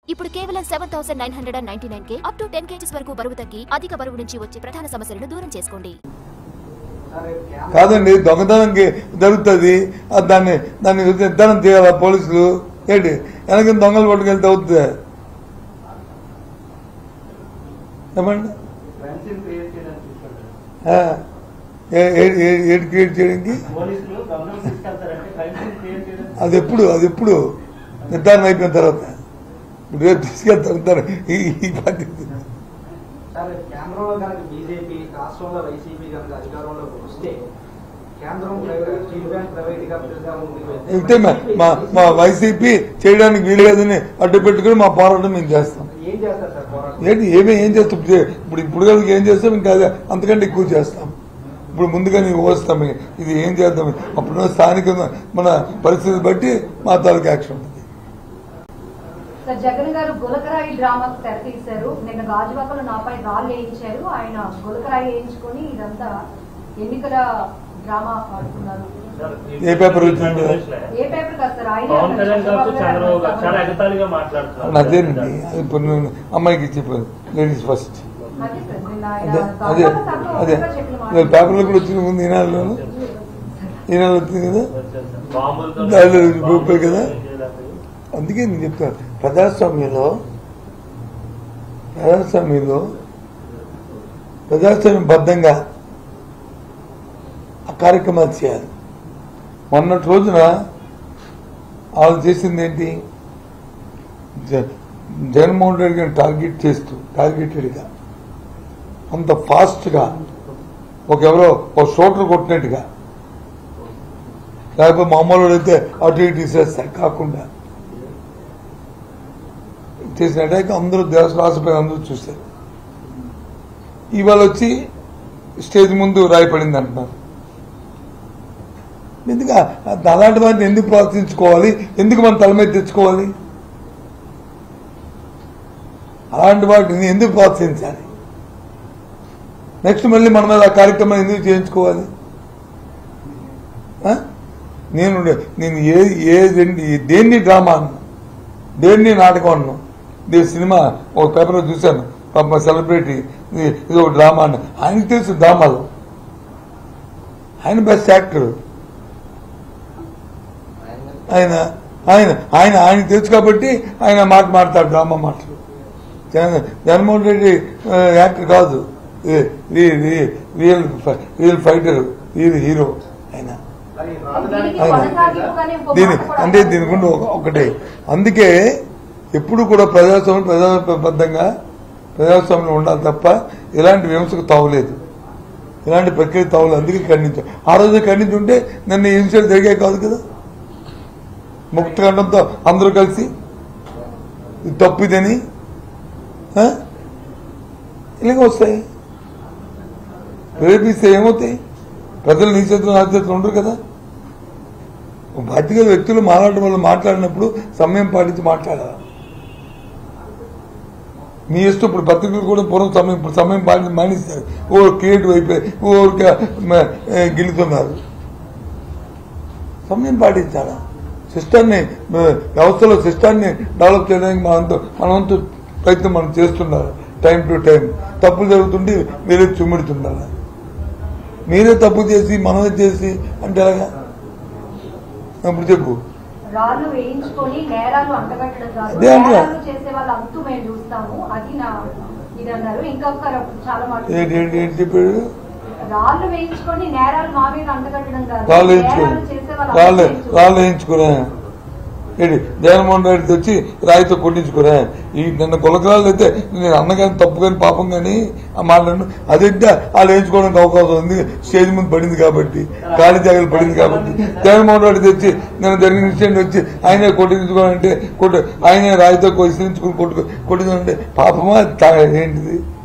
ఇప్పుడు కేవలం seven thousand nine hundred and ninety nine K up to ten KGs వరకు బరువు తగ్గి అధిక బరువు నుంచి వచ్చే ప్రధాన సమస్యలను దూరం చేసుకోండి కాదండి దొంగతనంకి జరుగుతుంది ఆ దాన్ని దాన్ని నిర్ధారణ చేయాలా పోలీసులు ఏంటి వెనక దొంగలు పట్టుకెళ్తే అవుతుంది ఏమండి ఫ్రెండ్షిప్ క్రియేట్ చేయడానికి తీసుకెళ్తారు ఆ, ఏ- ఏ- ఏ- ఏది క్రియేట్ చేయడానికి పోలీసులు గమనం తీసుకెళ్తారంటే ఫ్రెండ్షిప్ క్రియేట్ చేయడానికి అది ఎప్పుడు అది ఎప్పుడు నిర్ధారణ అయిపోయిన తర్వాత ఇప్పుడు రేపు తీసుకెళ్తారు ఈ ఈ పద్ధతి సార్ కేంద్రంలో కనుక బీజేపీ రాష్ట్రంలో వైసీపీ కనుక అధికారంలోకి వస్తే కేంద్రం ప్రైవేట్ స్టేట్ బ్యాంక్ ప్రైవేట్ గా ఉంది అయితే మా- మా మా వైసీపీ చేయడానికి వీలేదని అడ్డు పెట్టుకుని మా పోరాటం మేము చేస్తాం ఏం చేస్తారు సార్ పోరాటం ఏంటి ఏమి ఏం చేస్తాం ఇప్పుడు ఇప్పుడు ఇప్పుడు కలిగి ఏం చేస్తాం ఇంకా అదే అంతకంటే ఎక్కువ చేస్తాం ఇప్పుడు ముందుగా నీవు వస్తాం ఇది ఏం చేద్దాం అప్పుడు స్థానిక మన పరిస్థితి బట్టి మా తాలూకు యాక్షన్ ఉంటుంది సార్ జగన్ గారు గులకరాయి డ్రామాకు తెర తీశారు నిన్న గాజువాకలో నాపై రాళ్ళు వేయించారు ఆయన గులకరాయి వేయించుకొని ఇదంతా ఎన్నికల డ్రామా ఆడుతున్నారు ఏ పేపర్ వచ్చింది? ఏ పేపర్ కాదు సార్ ఆయన పవన్ కళ్యాణ్ గారు చంద్రబాబు గారు చాలా ఎగతాళిగా మాట్లాడుతున్నారు అదేనండి అది ఇప్పుడు నేను అమ్మాయికి చెప్పాను లేడీస్ ఫస్ట్ అదే సార్ నిన్న ఆయన అదే అదే గాజువాక సభలో అదే ఒక్కగా చెప్పిన మాట. నేను పేపర్లో కూడా వచ్చింది ముందు ఈనాడులోను ఈనాడు వచ్చింది కదా బాంబులతో దానిలో చూపారు కదా అందుకే నేను చెప్తాను ప్రజాస్వామ్యంలో ప్రజాస్వామ్యంలో ప్రజాస్వామ్యం బద్ధంగా ఆ కార్యక్రమాలు చేయాలి మొన్నటి రోజున వాళ్ళు చేసింది ఏంటి జ- జగన్మోహన్ రెడ్డి గారిని టార్గెట్ చేస్తూ టార్గెటెడ్గా అంత ఫాస్ట్గా ఒక ఎవరో ఒక షోటర్ కొట్టినట్టుగా లేకపోతే మామూలు అయితే అటు ఇటు తీసేస్తారు కాకుండా చేసిన అటాక్ అందరూ దేశ రాష్ట్రపతి అందరూ చూశారు ఇవాళ వచ్చి స్టేజ్ ముందు రాయపడింది అంటున్నారు ఎందుకు ఆ- అలాంటి వాటిని ఎందుకు ప్రోత్సహించుకోవాలి ఎందుకు మనం తల మీద తెచ్చుకోవాలి అలాంటి వాటిని ఎందుకు ప్రోత్సహించాలి నెక్స్ట్ మళ్ళీ మన మీద ఆ కార్యక్రమాన్ని ఎందుకు చేయించుకోవాలి ఆ? నేను నేను ఏ ఏ దేన్ని డ్రామా అన్నా దేన్ని నాటకం అన్నా ఇది సినిమా ఒక పేపర్లో చూశాను పాప సెలబ్రిటీ ఇది ఇది ఒక డ్రామా అన్న ఆయనకి తెలుసు డ్రామాలు ఆయన బెస్ట్ యాక్టర్ ఆయన ఆయన ఆయన ఆయన తెలుసు కాబట్టి ఆయన మాట మాడతాడు డ్రామా మాటలు జగన్ జగన్మోహన్ రెడ్డి ఆ, యాక్టర్ కాదు ఈ- ఈ- ఈ- real fi- real fighter real hero ఆయన మరి రాజధాని దీనికి ఆయన. కొనసాగింపుగానే ఇంకో దీని మాట కూడా అంటే దీని గుండా ఒక- ఒకటే అందుకే ఎప్పుడు కూడా ప్రజాస్వామ్యం ప్రజాబద్ధంగా ప్రజాస్వామ్యం ఉండాలి తప్ప ఇలాంటి విమర్శకు తావులేదు ఇలాంటి ప్రక్రియ తావులేదు అందుకే ఖండించాం ఆ రోజు ఖండించుంటే నన్ను హింసలు జరిగే కాదు కదా ముక్త ఖండంతో అందరూ కలిసి ఇది తప్పు ఇదని ఆ? ఇలాగ వస్తాయి ప్రేరేపిస్తే ఏమవుతాయి ప్రజలు నీ చేతులు నా చేతులు ఉండరు కదా బాధ్యత వ్యక్తులు మాట్లాడడం వల్ల మాట్లాడినప్పుడు సమయం పాటించి మాట్లాడాలి మీ ఇష్టం ఇప్పుడు పత్రికలు కూడా పూర్వం సమయం ఇప్పుడు సమయం పాటించి మానేస్తారు ఓ క్రియేటివ్ అయిపోయి ఊరికే మ- ఏ, గిలుతున్నారు సమయం పాటించాలా సిస్టాన్ని మ- వ్యవస్థలో సిస్టాన్ని డెవలప్ చేయడానికి మనంతో మనంతో ప్రయత్నం మనం చేస్తున్నారు టైం టు టైం తప్పులు జరుగుతుంటే మీరే చుమ్మిడుతున్నారు మీరే తప్పు చేసి మనమే చేసి అంటే ఎలాగా ఇప్పుడు చెప్పు రాళ్ళు వేయించుకొని నేరాలు అంటగట్టడం కాదు అదే అంటున్నా. నేరాలు చేసే వాళ్ళ అంతు మేము చూస్తాము అది నా ఇది అన్నారు ఇంకొకరు చాలా మాట ఏంటి ఏంటి ఏంటి చెప్పాడు రాళ్ళు వేయించుకొని నేరాలు మా మీద అంటగట్టడం కాదు రాళ్ళు నేరాలు వేయించుకో చేసే వాళ్ళ రాళ్ళు అంతు మేము చూస్తాము. రాళ్ళు వేయించుకురా ఏంటి జగన్మోహన్ రెడ్డి వచ్చి రాయితో కొట్టించుకురా ఈ నిన్న గులకరాలు అయితే నేను అన్న కానీ తప్పు కానీ పాపం కానీ ఆ మాట్లాడు అదంటే వాళ్ళు వేయించుకోవడానికి అవకాశం ఉంది స్టేజ్ ముందు పడింది కాబట్టి ఖాళీ జాగాలు పడింది కాబట్టి జగన్మోహన్ రెడ్డి తెచ్చి నేను జరిగిన ఇన్సిడెంట్ వచ్చి ఆయనే కొట్టించుకోవాలంటే కొట్టు ఆయనే రాయితో విసిరించుకుని కొట్టు కొట్టించుకుంటే పాపమా తా- ఏంటిది